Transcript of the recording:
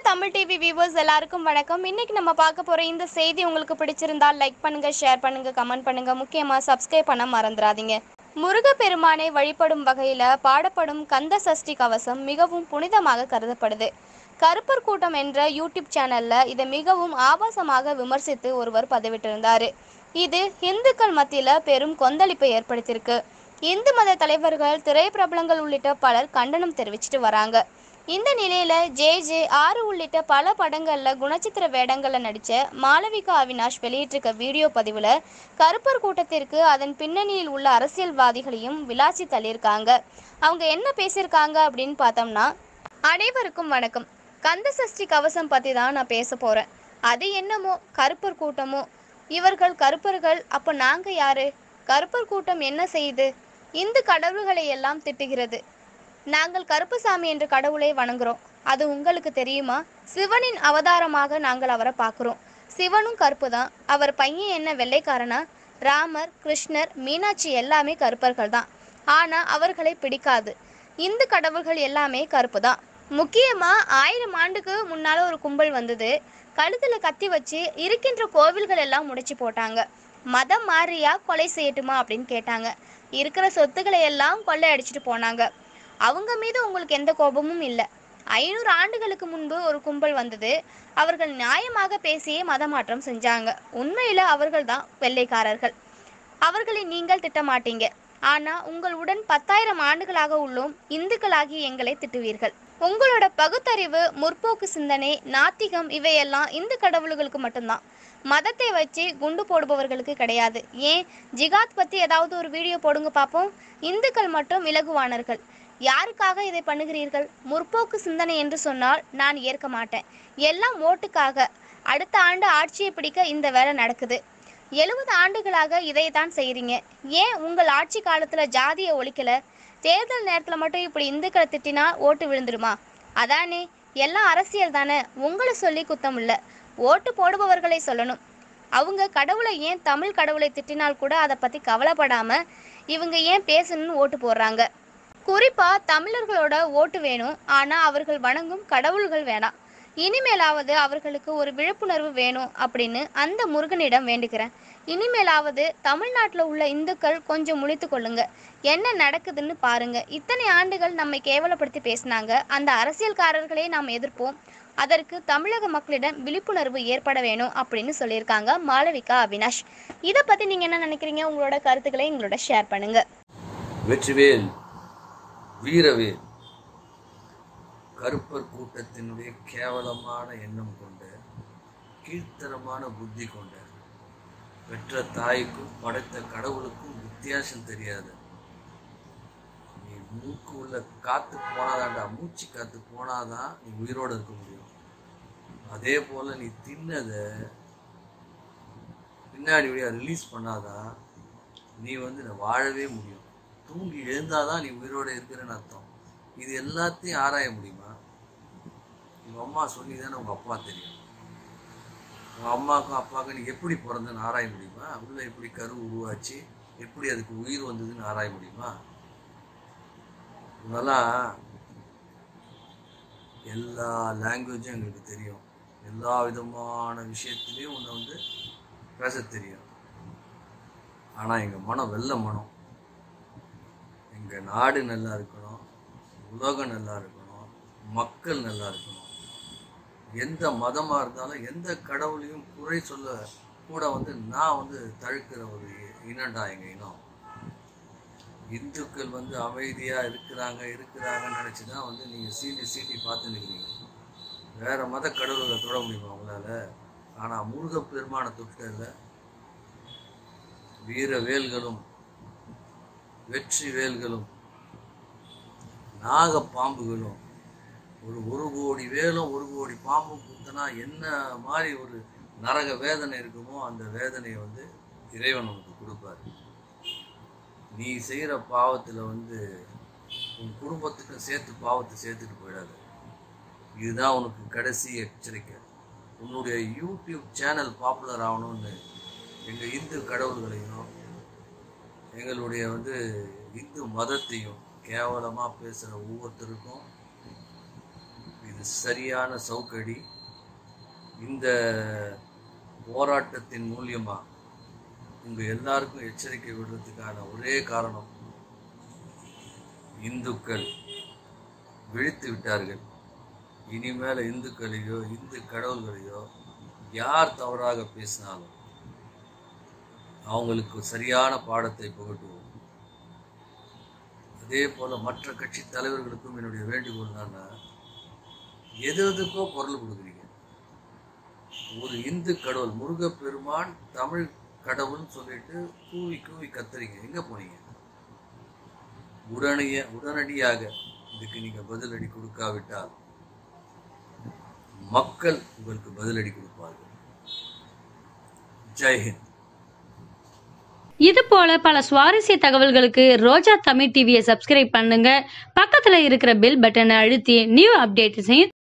Tamil TV viewers எல்லாருக்கும் வணக்கம் இன்னைக்கு நம்ம பார்க்க போற இந்த செய்தி உங்களுக்கு பிடிச்சிருந்தா லைக் பண்ணுங்க ஷேர் பண்ணுங்க கமெண்ட் பண்ணுங்க முக்கியமா சப்ஸ்கிரைப் பண்ண மறந்துடாதீங்க முருகப்பெருமானை வழிபடும் வகையில பாடப்படும் கந்த சஷ்டி கவசம் மிகவும் புனிதமாக கருதப்படுது கருப்பர் கூட்டம் என்ற யூடியூப் சேனல்ல இதை மிகவும் ஆபாசமாக விமர்சித்து ஒருவர் பதிவிட்டிருந்தாரு இது இந்துக்கள் மத்தியில பெரும் கொந்தளிப்பை ஏற்படுத்தியிருக்கு இந்து மத தலைவர்கள் திரைப்பிரபலங்கள் உள்ளிட்ட பலர் கண்டனம் தெரிவிச்சிட்டு வராங்க இந்த நிலையில ஜே ஜே ஆறு உள்ளிட்ட பல படங்கள்ல குணச்சித்திர வேடங்கள்ல நடிச்ச மாளவிகா அவினாஷ் வெளியிட்டிருக்க வீடியோ பதிவுல கருப்பர் கூட்டத்திற்கு அதன் பின்னணியில் உள்ள அரசியல்வாதிகளையும் விளாசி தள்ளியிருக்காங்க அவங்க என்ன பேசியிருக்காங்க அப்படின்னு பார்த்தோம்னா அனைவருக்கும் வணக்கம் கந்த சஷ்டி கவசம் பத்தி தான் நான் பேச போறேன் அது என்னமோ கருப்பர் கூட்டமோ இவர்கள் கருப்பர்கள் அப்போ நாங்க யாரு கருப்பர் கூட்டம் என்ன செய்யுது இந்து கடவுள்களை எல்லாம் திட்டுகிறது நாங்கள் கருப்பசாமி என்ற கடவுளை வணங்குறோம் அது உங்களுக்கு தெரியுமா சிவனின் அவதாரமாக நாங்கள் அவரை பார்க்குறோம் சிவனும் கருப்பு தான் அவர் பையன் என்ன வெள்ளைக்காரனா ராமர் கிருஷ்ணர் மீனாட்சி எல்லாமே கருப்பர்கள் தான் ஆனால் அவர்களை பிடிக்காது இந்து கடவுள்கள் எல்லாமே கருப்பு தான் முக்கியமா ஆயிரம் ஆண்டுக்கு முன்னால ஒரு கும்பல் வந்தது கழுத்துல கத்தி வச்சு இருக்கின்ற கோவில்கள் எல்லாம் முடிச்சு போட்டாங்க மதம் மாறியா கொலை செய்யட்டுமா அப்படின்னு கேட்டாங்க இருக்கிற சொத்துக்களை எல்லாம் கொள்ளை அடிச்சிட்டு போனாங்க அவங்க மீது உங்களுக்கு எந்த கோபமும் இல்லை ஐநூறு ஆண்டுகளுக்கு முன்பு ஒரு கும்பல் வந்தது அவர்கள் நியாயமாக பேசியே மதமாற்றம் செஞ்சாங்க உண்மையில அவர்கள் தான் வெள்ளைக்காரர்கள் அவர்களை நீங்கள் திட்டமாட்டீங்க ஆனா உங்களுடன் பத்தாயிரம் ஆண்டுகளாக உள்ளோம் இந்துக்களாகி எங்களை திட்டுவீர்கள் உங்களோட பகுத்தறிவு முற்போக்கு சிந்தனை நாத்திகம் இவையெல்லாம் இந்து கடவுள்களுக்கு மட்டும்தான் மதத்தை வச்சு குண்டு போடுபவர்களுக்கு கிடையாது ஏன் ஜிகாத் பத்தி ஏதாவது ஒரு வீடியோ போடுங்க பார்ப்போம் இந்துக்கள் மட்டும் இலகுவானர்கள் யாருக்காக இதை பண்ணுகிறீர்கள் முற்போக்கு சிந்தனை என்று சொன்னால் நான் ஏற்க மாட்டேன் எல்லாம் ஓட்டுக்காக அடுத்த ஆண்டு ஆட்சியை பிடிக்க இந்த வேலை நடக்குது எழுபது ஆண்டுகளாக இதை தான் செய்கிறீங்க ஏன் உங்கள் ஆட்சி காலத்தில் ஜாதியை ஒழிக்கல தேர்தல் நேரத்தில் மட்டும் இப்படி இந்துக்களை திட்டினா ஓட்டு விழுந்துருமா அதானே எல்லாம் அரசியல் தானே உங்களை சொல்லி குத்தம் இல்லை ஓட்டு போடுபவர்களை சொல்லணும் அவங்க கடவுளை ஏன் தமிழ் கடவுளை திட்டினால் கூட அதை பற்றி கவலைப்படாம இவங்க ஏன் பேசணும்னு ஓட்டு போடுறாங்க குறிப்பா தமிழர்களோட ஓட்டு வேணும் ஆனா அவர்கள் வணங்கும் கடவுள்கள் வேணாம் இனிமேலாவது அவர்களுக்கு ஒரு விழிப்புணர்வு வேணும் அப்படின்னு அந்த முருகனிடம் வேண்டுகிறேன் இனிமேலாவது தமிழ்நாட்டில் உள்ள இந்துக்கள் கொஞ்சம் முழித்து கொள்ளுங்க என்ன நடக்குதுன்னு பாருங்க இத்தனை ஆண்டுகள் நம்மை கேவலப்படுத்தி பேசினாங்க அந்த அரசியல்காரர்களே நாம் எதிர்ப்போம் அதற்கு தமிழக மக்களிடம் விழிப்புணர்வு ஏற்பட வேணும் அப்படின்னு சொல்லியிருக்காங்க மாளவிகா அவினாஷ் இதை பத்தி நீங்க என்ன நினைக்கிறீங்க உங்களோட கருத்துக்களை எங்களோட ஷேர் பண்ணுங்க வெற்றிவேல் வீரவேல் கருப்பர் கூட்டத்தினுடைய கேவலமான எண்ணம் கொண்ட கீழ்த்தரமான புத்தி கொண்ட பெற்ற தாய்க்கும் படைத்த கடவுளுக்கும் வித்தியாசம் தெரியாது நீ மூக்கு உள்ள காத்து போனாதான்டா மூச்சு காத்து போனாதான் நீ உயிரோடு இருக்க முடியும் அதே போல நீ தின்னதை பின்னாடி வழியா ரிலீஸ் பண்ணாதான் நீ வந்து வாழவே முடியும் தூங்கி எழுந்தாதான் நீ உயிரோட இருக்கிறன்னு அர்த்தம் இது எல்லாத்தையும் ஆராய முடியுமா உங்க அம்மா சொல்லி தானே உங்க அப்பா தெரியும் உங்க அம்மாக்கும் அப்பாவுக்கும் நீ எப்படி பிறந்தன்னு ஆராய முடியுமா உள்ள எப்படி கரு உருவாச்சு எப்படி அதுக்கு உயிர் வந்ததுன்னு ஆராய முடியுமா இதெல்லாம் எல்லா லாங்குவேஜும் எங்களுக்கு தெரியும் எல்லா விதமான விஷயத்துலையும் உன்னை வந்து பேச தெரியும் ஆனால் எங்கள் மனம் வெள்ள மனம் எங்கள் நாடு நல்லா இருக்கணும் உலகம் நல்லா இருக்கணும் மக்கள் நல்லா இருக்கணும் எந்த மதமாக இருந்தாலும் எந்த கடவுளையும் குறை சொல்ல கூட வந்து நான் வந்து தழுக்கிற ஒரு இனம்டா எங்கள் இனம் இந்துக்கள் வந்து அமைதியாக இருக்கிறாங்க இருக்கிறாங்கன்னு நினச்சி தான் வந்து நீங்கள் சீட்டி சீட்டி பார்த்து நிற்கிறீங்க வேற மத கடவுள்களை தொட முடியுமா உங்களால் ஆனால் முருகப் பெருமான தொட்டல வீர வேல்களும் வெற்றி வேல்களும் நாக பாம்புகளும் ஒரு ஒரு கோடி வேலும் ஒரு கோடி பாம்பும் குத்தினா என்ன மாதிரி ஒரு நரக வேதனை இருக்குமோ அந்த வேதனையை வந்து இறைவன் நமக்கு கொடுப்பாரு நீ செய்கிற பாவத்தில் வந்து உன் குடும்பத்துக்கும் சேர்த்து பாவத்தை சேர்த்துட்டு போயிடாது இதுதான் உனக்கு கடைசி எச்சரிக்கை உன்னுடைய யூடியூப் சேனல் பாப்புலர் ஆகணும்னு எங்கள் இந்து கடவுள்களையும் எங்களுடைய வந்து இந்து மதத்தையும் கேவலமாக பேசுகிற ஒவ்வொருத்தருக்கும் இது இது சரியான சவுக்கடி இந்த போராட்டத்தின் மூலியமா உங்க எல்லாருக்கும் எச்சரிக்கை விடுறதுக்கான ஒரே காரணம் இந்துக்கள் விழித்து விட்டார்கள் இனிமேல இந்துக்களையோ இந்து கடவுள்களையோ யார் தவறாக பேசினாலும் அவங்களுக்கு சரியான பாடத்தை புகட்டுவோம் அதே போல மற்ற கட்சி தலைவர்களுக்கும் என்னுடைய வேண்டுகோள் என்னன்னா எது எதுக்கோ பொருள் கொடுக்குறீங்க ஒரு இந்து கடவுள் முருகப்பெருமான் தமிழ் கடவுள்னு சொல்லிட்டு கூவி கூவி கத்துறீங்க எங்க போனீங்க உடனடிய உடனடியாக இதுக்கு நீங்க பதிலடி கொடுக்காவிட்டால் மக்கள் உங்களுக்கு பதிலடி கொடுப்பார்கள் ஜெய்ஹிந்த் இது போல பல சுவாரஸ்ய தகவல்களுக்கு ரோஜா தமிழ் டிவியை சப்ஸ்கிரைப் பண்ணுங்க பக்கத்துல இருக்கிற பெல் பட்டனை அழுத்தி நியூ அப்டேட்ஸையும்